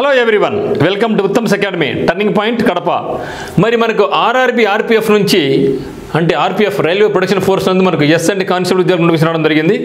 hello everyone welcome to Uttam's academy turning point Kadapa మరి మనకు RRB RPF నుంచి అంటే ఆర్పిఎఫ్ రైల్వే ప్రొడక్షన్ ఫోర్స్ నందు మనకు ఎస్ అండ్ కానిస్టేబుల్ ఉద్యోగం నోటీస్ రావడం జరిగింది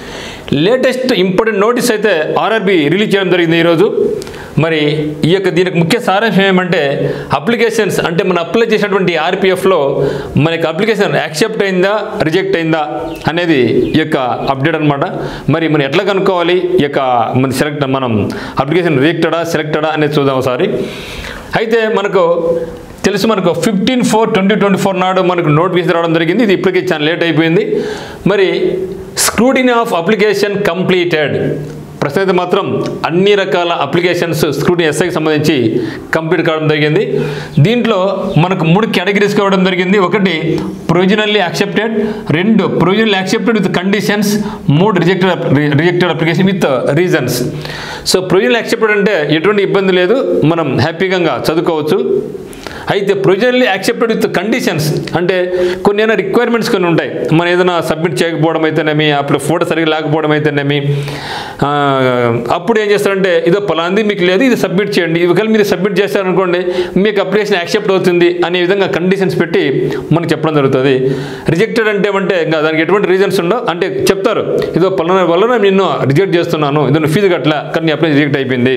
లేటెస్ట్ ఇంపార్టెంట్ నోటీస్ అయితే ఆర్ఆర్బి రిలీజ్ చేయడం జరిగింది ఈరోజు మరి ఈ యొక్క దీనికి ముఖ్య సారాంశం ఏమంటే అప్లికేషన్స్ అంటే మనం అప్లై చేసినటువంటి ఆర్పిఎఫ్లో మనకి అప్లికేషన్ యాక్సెప్ట్ అయిందా రిజెక్ట్ అయిందా అనేది ఈ యొక్క అప్డేట్ అనమాట మరి మనం ఎట్లా కనుక్కోవాలి ఈ యొక్క మన సెలెక్ట్ మనం అప్లికేషన్ రిజెక్టడా సెలెక్టడా అనేది చూద్దాం ఒకసారి అయితే మనకు తెలుసు మనకు fifteen four twenty twenty four నాడు మనకు నోటిఫికేషన్ రావడం జరిగింది ఇది ఇప్పటికే చాలా లేట్ అయిపోయింది మరి స్క్రూటినీ ఆఫ్ అప్లికేషన్ కంప్లీటెడ్ ప్రస్తుతం అయితే మాత్రం అన్ని రకాల అప్లికేషన్స్ స్క్రూటినీ ఎస్ఐకి సంబంధించి కంప్లీట్ కావడం జరిగింది దీంట్లో మనకు మూడు కేటగిరీస్ కావడం జరిగింది ఒకటి ప్రొవిజనల్లీ యాక్సెప్టెడ్ రెండు ప్రొవిజనల్లీ యాక్సెప్టెడ్ విత్ కండిషన్స్ మూడు rejected rejected application with reasons so provisional accepted అంటే ఎటువంటి ఇబ్బంది లేదు మనం హ్యాపీగా చదువుకోవచ్చు అయితే ప్రొవిజనల్లీ యాక్సెప్టెడ్ విత్ కండిషన్స్ అంటే కొన్ని ఏమైనా రిక్వైర్మెంట్స్ కొన్ని ఉంటాయి మనం ఏదైనా సబ్మిట్ చేయకపోవడం అయితేనేమి అప్పుడు ఫోటో సరిగ్గా లేకపోవడం అయితేనేమి ఆ, అప్పుడు ఏం చేస్తారంటే ఇదో పలాంది మీకు లేదు ఇది సబ్మిట్ చేయండి ఇది ఒకవేళ మీరు సబ్మిట్ చేస్తారనుకోండి మీకు అప్లికేషన్ యాక్సెప్ట్ అవుతుంది అనే విధంగా కండిషన్స్ పెట్టి మనకు చెప్పడం జరుగుతుంది రిజెక్టెడ్ అంటే అంటే ఇంకా దానికి ఎటువంటి రీజన్స్ ఉండవు అంటే చెప్తారు ఇదో పలానా వల్ల నిన్ను రిజెక్ట్ చేస్తున్నాను ఇది నువ్వు ఫీజు కట్టలే కానీ నీ అప్లై రిజెక్ట్ అయిపోయింది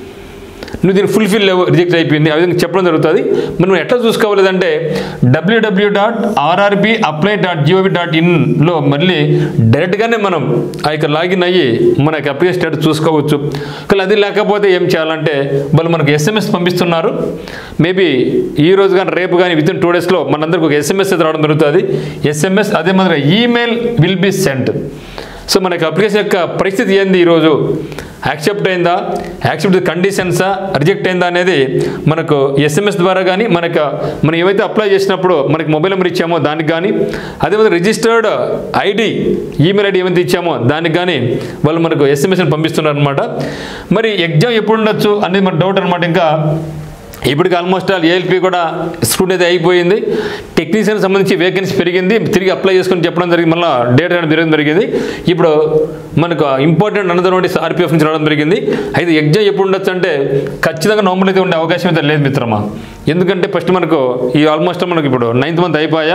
నువ్వు దీన్ని ఫుల్ఫిల్ రిజెక్ట్ అయిపోయింది ఆ విధంగా చెప్పడం జరుగుతుంది మనం ఎట్లా చూసుకోవాలంటే WWW dot RRB apply dot GOV dot ఇన్లో మళ్ళీ డైరెక్ట్గానే మనం ఆ యొక్క లాగిన్ అయ్యి మన యొక్క అప్లికేషన్ స్టేటస్ చూసుకోవచ్చు కానీ అది లేకపోతే ఏం చేయాలంటే వాళ్ళు మనకు ఎస్ఎంఎస్ పంపిస్తున్నారు మేబీ ఈ రోజు కానీ రేపు కానీ విత్ ఇన్ టూ డేస్లో మనందరికి ఒక ఎస్ఎంఎస్ అయితే రావడం జరుగుతుంది ఎస్ఎంఎస్ అదే మాదిరిగా email will be sent so మనకి అప్లికేషన్ యొక్క పరిస్థితి ఏంది ఈరోజు యాక్సెప్ట్ అయిందా యాక్సెప్ట్ కండిషన్సా రిజెక్ట్ అయిందా అనేది మనకు ఎస్ఎంఎస్ ద్వారా కానీ మనకు మనం ఏవైతే అప్లై చేసినప్పుడు మనకి మొబైల్ నెంబర్ ఇచ్చామో దానికి కానీ అదేవిధంగా రిజిస్టర్డ్ ఐడి ఈమెయిల్ ఐడి ఏమైతే ఇచ్చామో దానికి కానీ వాళ్ళు మనకు ఎస్ఎంఎస్ని పంపిస్తున్నారు అనమాట మరి ఎగ్జామ్ ఎప్పుడు ఉండొచ్చు అనేది మన డౌట్ అనమాట ఇంకా ఇప్పటికి ఆల్మోస్ట్ ఆల్ ఏఎల్పి కూడా స్కూల్ అయితే అయిపోయింది టెక్నీషియన్ సంబంధించి వేకెన్సీ పెరిగింది తిరిగి అప్లై చేసుకొని చెప్పడం జరిగింది మళ్ళీ డేట్ రావడం జరగడం జరిగింది ఇప్పుడు మనకు ఇంపార్టెంట్ అనదర్ నోటీస్ ఆర్పిఎఫ్ నుంచి రావడం జరిగింది అయితే ఎగ్జామ్ ఎప్పుడు ఉండొచ్చు అంటే ఖచ్చితంగా నవంబర్ అయితే ఉండే అవకాశం అయితే లేదు మిత్రమా ఎందుకంటే ఫస్ట్ మనకు ఈ ఆల్మోస్ట్ మనకు ఇప్పుడు నైన్త్ మంత్ అయిపోయా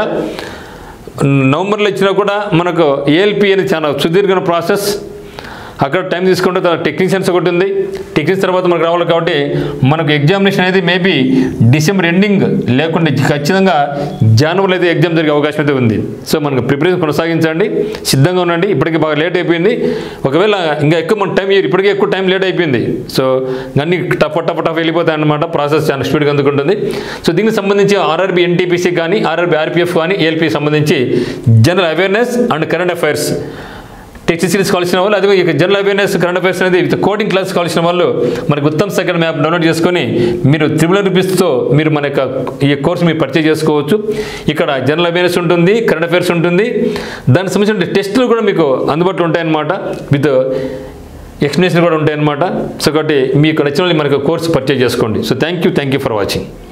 నవంబర్లో ఇచ్చినా కూడా మనకు ఏఎల్పి అనేది చాలా సుదీర్ఘ ప్రాసెస్ అక్కడ టైం తీసుకుంటే తర్వాత టెక్నీషియన్స్ ఒకటి ఉంది టెక్నీషియన్స్ తర్వాత మనకు రావాలి కాబట్టి మనకు ఎగ్జామినేషన్ అనేది మేబీ డిసెంబర్ ఎండింగ్ లేకుండా ఖచ్చితంగా జనవరిలో అయితే ఎగ్జామ్ జరిగే అవకాశం అయితే ఉంది సో మనకు ప్రిపరేషన్ కొనసాగించండి సిద్ధంగా ఉండండి ఇప్పటికీ బాగా లేట్ అయిపోయింది ఒకవేళ ఇంకా ఎక్కువ మన టైం ఇయర్ ఇప్పటికే ఎక్కువ టైం లేట్ అయిపోయింది సో అన్ని టఫ్ టఫ్ టఫ్ వెళ్ళిపోతాయి అనమాట ప్రాసెస్ చాలా స్పీడ్గా అందుకుంటుంది సో దీనికి సంబంధించి ఆర్ఆర్బి ఎన్టీపీసీ కానీ ఆర్ఆర్బి ఆర్పిఎఫ్ కానీ ఏఎల్పి సంబంధించి general awareness and current affairs test series కావాల్సిన వాళ్ళు అదే ఇక జనరల్ అవేర్నెస్ కరెంట్ అఫైర్స్ అనేది విత్ కోడింగ్ క్లాస్ కావాల్సిన వాళ్ళు మనకు ఉత్తమ్ సెకండ్ మ్యాప్ డౌన్లోడ్ చేసుకొని మీరు త్రిబుల్ రూపీస్తో మీరు మన యొక్క ఈ కోర్స్ మీరు పర్చేజ్ చేసుకోవచ్చు ఇక్కడ జనరల్ అవేర్నెస్ ఉంటుంది కరెంట్ అఫైర్స్ ఉంటుంది దానికి సంబంధించిన టెస్టులు కూడా మీకు అందుబాటులో ఉంటాయన్నమాట విత్ ఎక్స్ప్లెనేషన్ కూడా ఉంటాయన్నమాట సో కాబట్టి మీకు నచ్చిన వాళ్ళు మనకు కోర్స్ పర్చేజ్ చేసుకోండి so thank you thank you for watching